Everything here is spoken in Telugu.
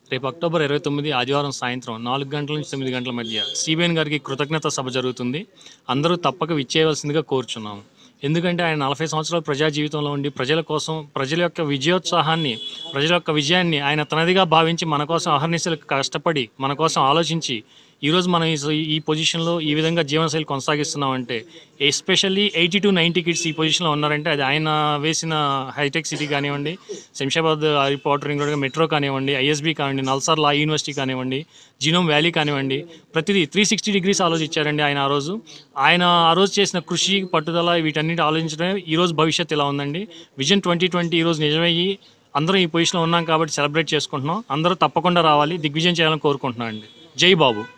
రేపు అక్టోబర్ ఇరవై తొమ్మిది ఆదివారం సాయంత్రం నాలుగు గంటల నుంచి తొమ్మిది గంటల మధ్య సిబిఎన్ గారికి కృతజ్ఞత సభ జరుగుతుంది అందరూ తప్పక విచ్చేయవలసిందిగా కోరుచున్నాము ఎందుకంటే ఆయన నలభై సంవత్సరాల ప్రజా జీవితంలో ఉండి ప్రజల కోసం ప్రజల యొక్క విజయోత్సాహాన్ని ప్రజల యొక్క విజయాన్ని ఆయన తనదిగా భావించి మన కోసం అహర్నిశలు కష్టపడి మన కోసం ఆలోచించి ఈరోజు మనం ఈ ఈ పొజిషన్లో ఈ విధంగా జీవనశైలి కొనసాగిస్తున్నామంటే especially eighty to ninety kids ఈ పొజిషన్లో ఉన్నారంటే అది ఆయన వేసిన హైటెక్ సిటీ కానివ్వండి Shamshabad reporter ring road metro కానివ్వండి ఐఎస్బి కానివ్వండి నల్సార్ లా యూనివర్సిటీ కానివ్వండి జీనోమ్ వ్యాలీ కానివ్వండి ప్రతిదీ త్రీ సిక్స్టీ డిగ్రీస్ ఆలోచించారండి ఆయన ఆ రోజు ఆయన ఆ రోజు చేసిన కృషి పట్టుదల వీటన్నిటి ఆలోచించడమే ఈ రోజు భవిష్యత్తు ఇలా ఉందండి విజన్ ట్వంటీ ట్వంటీ ఈరోజు నిజమయ్యి అందరం ఈ పొజిషన్లో ఉన్నాం కాబట్టి సెలబ్రేట్ చేసుకుంటున్నాం అందరూ తప్పకుండా రావాలి దిగ్విజయం చేయాలని కోరుకుంటున్నాం అండి జై బాబు